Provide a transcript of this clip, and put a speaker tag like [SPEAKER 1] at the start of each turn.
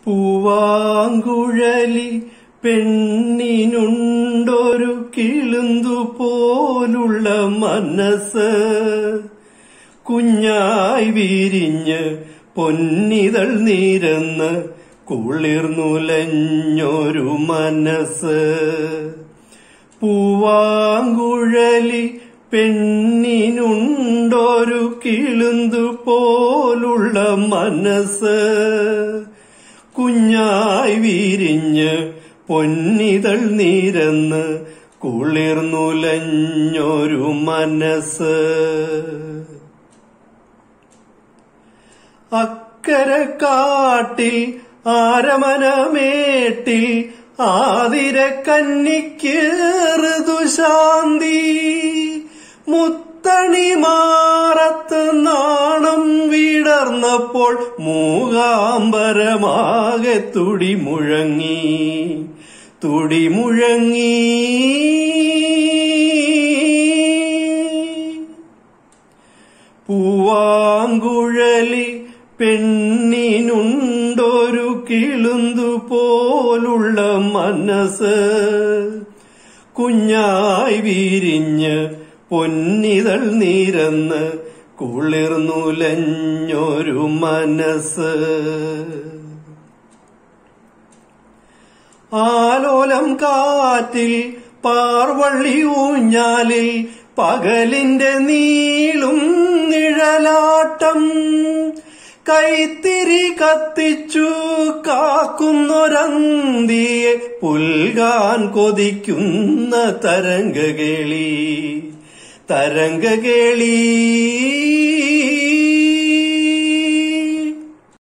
[SPEAKER 1] പൂവാങ്കുഴലി പെണ്ണിനുണ്ടൊരു കിളുന്തു പോലുള്ള മനസ്സ് കുഞ്ഞായി വിരിഞ്ഞ് പൊന്നിതൾ നിരന്ന് കുളിർന്നുലഞ്ഞൊരു മനസ്സ് പൂവാങ്കുഴലി പെണ്ണിനുണ്ടൊരു കിളുന്തു പോലുള്ള മനസ്സ് കുഞ്ഞായി വിരിഞ്ഞ് പൊന്നിതൾ നിരന്ന് കുളിർന്നുലഞ്ഞൊരു മനസ്സ് അക്കരെ കാട്ടിൽ ആരമനമേട്ടിൽ ആതിര കന്നിക്ക് ഋതുശാന്തി മുത്തണി മാറത്ത് നാണം വിടർന്നപ്പോൾ മൂകാംബരമാകെ തുടി മുഴങ്ങി തുടി മുഴങ്ങി പൂവാങ്കുഴലി പെണ്ണിനുണ്ടൊരു കിളുന്തു പോലുള്ള മനസ്സ് കുഞ്ഞായി വിരിഞ്ഞ് പൊന്നിതൾ നിരന്ന് കുളിർന്നുലഞ്ഞൊരു മനസ്സ് ആലോലം കാറ്റിൽ പാർവള്ളി ഊഞ്ഞാലിൽ പകലിന്റെ നീളും നിഴലാട്ടം കൈത്തിരി കത്തിച്ചു കാക്കുന്നൊരന്തിയെ പുൽകാൻ കൊതിക്കുന്ന തരംഗകേളി തരംഗകേളി